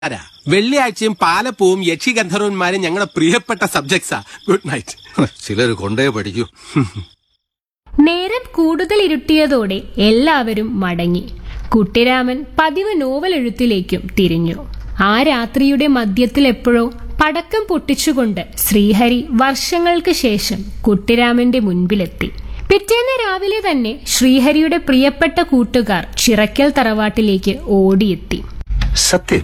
ആരാ? വെള്ളിയാഴ്ചയും പാലപ്പൂവും യക്ഷിഗന്ധർവന്മാരും ഞങ്ങളുടെ പ്രിയപ്പെട്ട സബ്ജക്ട്സാ ഗുഡ് നൈറ്റ് ചിലർ കൊണ്ടേ പഠിക്കൂ നേരം കൂടുതൽ ഇരുട്ടിയതോടെ എല്ലാവരും മടങ്ങി കുട്ടിരാമൻ പതിവ് നോവൽ എഴുത്തിലേക്കും തിരിഞ്ഞു ആ രാത്രിയുടെ മധ്യത്തിൽ എപ്പോഴോ പടക്കം പൊട്ടിച്ചുകൊണ്ട് ശ്രീഹരി വർഷങ്ങൾക്ക് ശേഷം കുട്ടിരാമന്റെ മുൻപിലെത്തി പിറ്റേന്ന് രാവിലെ തന്നെ ശ്രീഹരിയുടെ പ്രിയപ്പെട്ട കൂട്ടുകാർ ചിറക്കൽ തറവാട്ടിലേക്ക് ഓടിയെത്തി സത്യം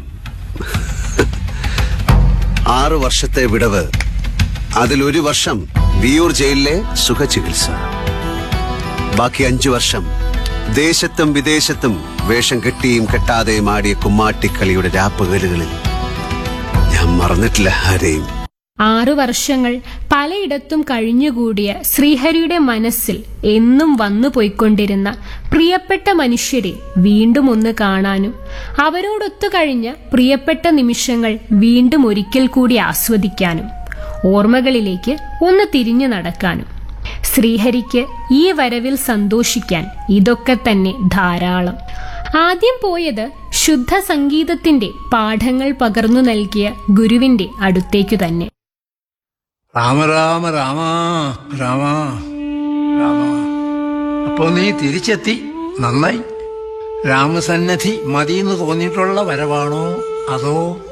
ആറു വർഷത്തെ വിടവ് അതിലൊരു വർഷം വിയൂർ ജയിലിലെ സുഖചികിത്സ ബാക്കി അഞ്ചു വർഷം ദേശത്തും വിദേശത്തും വേഷം കെട്ടിയും കെട്ടാതെയും ആടിയ കുമ്മാട്ടിക്കളിയുടെ രാപ്പകലുകളിൽ ഞാൻ മറന്നിട്ടില്ല ആരെയും ആറു വർഷങ്ങൾ പലയിടത്തും കഴിഞ്ഞുകൂടിയ ശ്രീഹരിയുടെ മനസ്സിൽ എന്നും വന്നു പോയിക്കൊണ്ടിരുന്ന പ്രിയപ്പെട്ട മനുഷ്യരെ വീണ്ടും ഒന്ന് കാണാനും അവരോടൊത്തു കഴിഞ്ഞ പ്രിയപ്പെട്ട നിമിഷങ്ങൾ വീണ്ടും ഒരിക്കൽ കൂടി ആസ്വദിക്കാനും ഓർമ്മകളിലേക്ക് ഒന്ന് തിരിഞ്ഞു നടക്കാനും ശ്രീഹരിക്ക് ഈ വരവിൽ സന്തോഷിക്കാൻ ഇതൊക്കെ തന്നെ ധാരാളം ആദ്യം പോയത് ശുദ്ധ സംഗീതത്തിന്റെ പാഠങ്ങൾ പകർന്നു നൽകിയ ഗുരുവിന്റെ അടുത്തേക്കു തന്നെ രാമ രാമ രാമ രാമ രാമ അപ്പോ നീ തിരിച്ചെത്തി നന്നായി രാമസന്നദ്ധി മതിയെന്ന് തോന്നിയിട്ടുള്ള വരവാണോ അതോ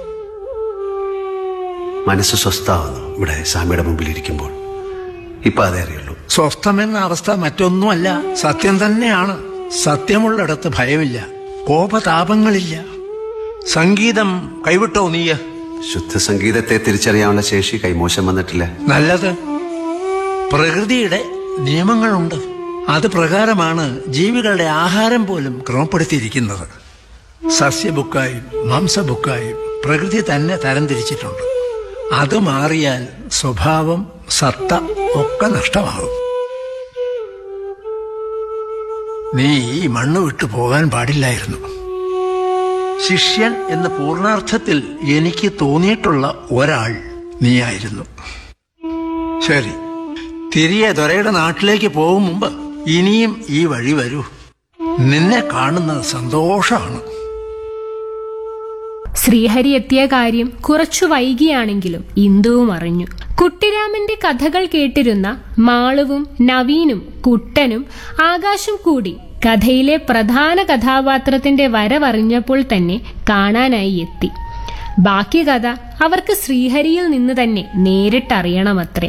മനസ്സ് സ്വസ്ഥാവുന്നു ഇവിടെ സ്വാമിയുടെ മുമ്പിൽ ഇരിക്കുമ്പോൾ ഇപ്പൊ അതേ അറിയുള്ളൂ സ്വസ്ഥമെന്ന അവസ്ഥ മറ്റൊന്നുമല്ല സത്യം തന്നെയാണ് സത്യമുള്ളിടത്ത് ഭയമില്ല കോപതാപങ്ങളില്ല സംഗീതം കൈവിട്ടോ നീയ ശുദ്ധ സംഗീതത്തെ തിരിച്ചറിയാനുള്ള ശേഷി കൈമോശം വന്നിട്ടില്ല നല്ലത് പ്രകൃതിയുടെ നിയമങ്ങളുണ്ട് അത് പ്രകാരമാണ് ജീവികളുടെ ആഹാരം പോലും ക്രമപ്പെടുത്തിയിരിക്കുന്നത് സസ്യബുക്കായും മാംസബുക്കായും പ്രകൃതി തന്നെ തരംതിരിച്ചിട്ടുണ്ട് അത് മാറിയാൽ സ്വഭാവം സത്ത ഒക്കെ നഷ്ടമാകും നീ ഈ മണ്ണ് വിട്ടു പോകാൻ പാടില്ലായിരുന്നു ശിഷ്യൻ എന്ന പൂർണാർത്ഥത്തിൽ എനിക്ക് തോന്നിയിട്ടുള്ള ഒരാൾ നീയായിരുന്നു ശരി തിരികെ ദൊരയുടെ നാട്ടിലേക്ക് പോകും മുമ്പ് ഇനിയും ഈ വഴി വരൂ നിന്നെ കാണുന്നത് സന്തോഷമാണ് ശ്രീഹരി എത്തിയ കാര്യം കുറച്ചു വൈകിയാണെങ്കിലും ഇന്ദുവും അറിഞ്ഞു കുട്ടിരാമന്റെ കഥകൾ കേട്ടിരുന്ന മാളുവും നവീനും കുട്ടനും ആകാശം കൂടി കഥയിലെ പ്രധാന കഥാപാത്രത്തിന്റെ വരവറിഞ്ഞപ്പോൾ തന്നെ കാണാനായി എത്തി ബാക്കി കഥ അവർക്ക് ശ്രീഹരിയിൽ നിന്ന് തന്നെ നേരിട്ടറിയണമത്രേ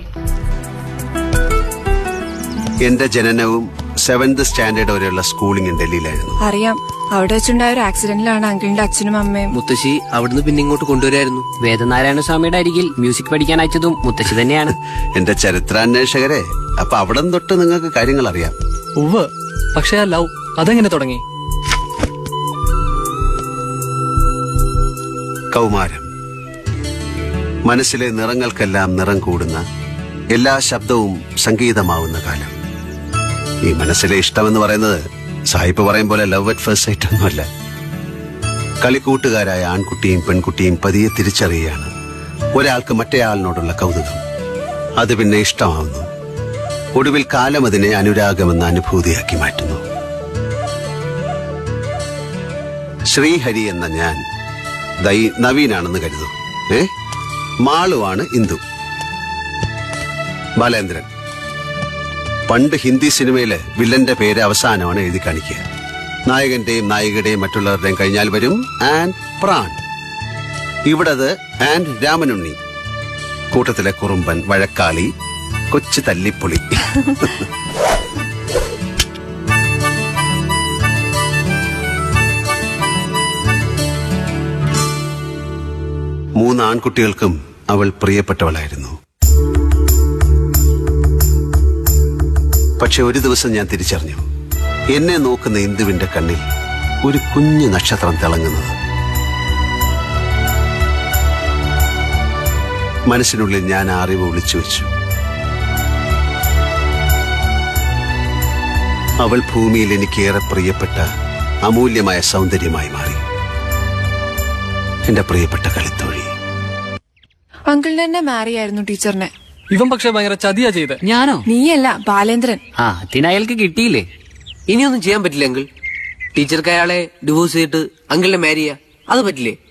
എന്റെ ജനനവും സെവന്ത് സ്റ്റാൻഡേർഡ് വരെയുള്ള സ്കൂളിംഗ് ഡൽഹിയിലായിരുന്നു അറിയാം അവിടെ വെച്ചുണ്ടായ ഒരു ആക്സിഡന്റിലാണ് അങ്കിളിന്റെ അച്ഛനും അമ്മയും മുത്തശ്ശി അവിടുന്ന് പിന്നെ ഇങ്ങോട്ട് കൊണ്ടുവരായിരുന്നു വേദനാരായണ സ്വാമിയുടെ അരികിൽ മ്യൂസിക് പഠിക്കാൻ അയച്ചതും മുത്തശ്ശി തന്നെയാണ് എന്റെ ചരിത്രാന്വേഷകരെ അപ്പൊ അവിടെ തൊട്ട് നിങ്ങൾക്ക് കാര്യങ്ങൾ അറിയാം ഉവ്വ് പക്ഷേ ആ ലവ് അതെങ്ങനെ തുടങ്ങി കൗമാരം മനസ്സിലെ നിറങ്ങൾക്കെല്ലാം നിറം കൂടുന്ന എല്ലാ ശബ്ദവും സംഗീതമാവുന്ന കാലം ഈ മനസ്സിലെ ഇഷ്ടമെന്ന് പറയുന്നത് സായിപ്പ് പറയും പോലെ ലവ് അറ്റ് ഫസ്റ്റ് സൈറ്റ് ഒന്നുമല്ല കളിക്കൂട്ടുകാരായ ആൺകുട്ടിയും പെൺകുട്ടിയും പതിയെ തിരിച്ചറിയുകയാണ് ഒരാൾക്ക് മറ്റേയാളിനോടുള്ള കൗതുകം അത് പിന്നെ ഇഷ്ടമാവുന്നു ഒടുവിൽ കാലം അതിനെ അനുരാഗമെന്ന അനുഭൂതിയാക്കി മാറ്റുന്നു ശ്രീഹരി എന്ന ഞാൻ ദൈ നവീനാണെന്ന് കരുതൂ ഏ മാളുവാണ് ഇന്ദു ബാലേന്ദ്രൻ പണ്ട് ഹിന്ദി സിനിമയില് വില്ലന്റെ പേര് അവസാനമാണ് എഴുതി കാണിക്കുക നായകന്റെയും നായികയുടെയും മറ്റുള്ളവരുടെയും കഴിഞ്ഞാൽ വരും ആൻഡ് പ്രാൺ ഇവിടത് ആൻഡ് രാമനുണ്ണി കൂട്ടത്തിലെ കുറുമ്പൻ വഴക്കാളി കൊച്ചു തല്ലിപ്പൊളി മൂന്ന് ആൺകുട്ടികൾക്കും അവൾ പ്രിയപ്പെട്ടവളായിരുന്നു പക്ഷെ ഒരു ദിവസം ഞാൻ തിരിച്ചറിഞ്ഞു എന്നെ നോക്കുന്ന ഇന്ദുവിന്റെ കണ്ണിൽ ഒരു കുഞ്ഞു നക്ഷത്രം തിളങ്ങുന്നത് മനസ്സിനുള്ളിൽ ഞാൻ ആ അറിവ് ഒളിച്ചു വെച്ചു അവൾ ഭൂമിയിൽ എനിക്കേറെ പ്രിയപ്പെട്ട അമൂല്യമായ സൗന്ദര്യമായി മാറി എന്റെ പ്രിയപ്പെട്ട കളിത്തോഴി അങ്കിളിന് തന്നെ മാരി ആയിരുന്നു ടീച്ചറിനെ ഇവൻ പക്ഷെ ഭയങ്കര ചതിയാ ചെയ്ത് ഞാനോ നീയല്ല ബാലേന്ദ്രൻ ആ അതിന് അയാൾക്ക് കിട്ടിയില്ലേ ഇനിയൊന്നും ചെയ്യാൻ പറ്റില്ല അങ്കിൾ ടീച്ചർക്ക് അയാളെ ഡിവോഴ്സ് ചെയ്തിട്ട് അങ്കിളിനെ മാരി ചെയ്യാ അത് പറ്റില്ലേ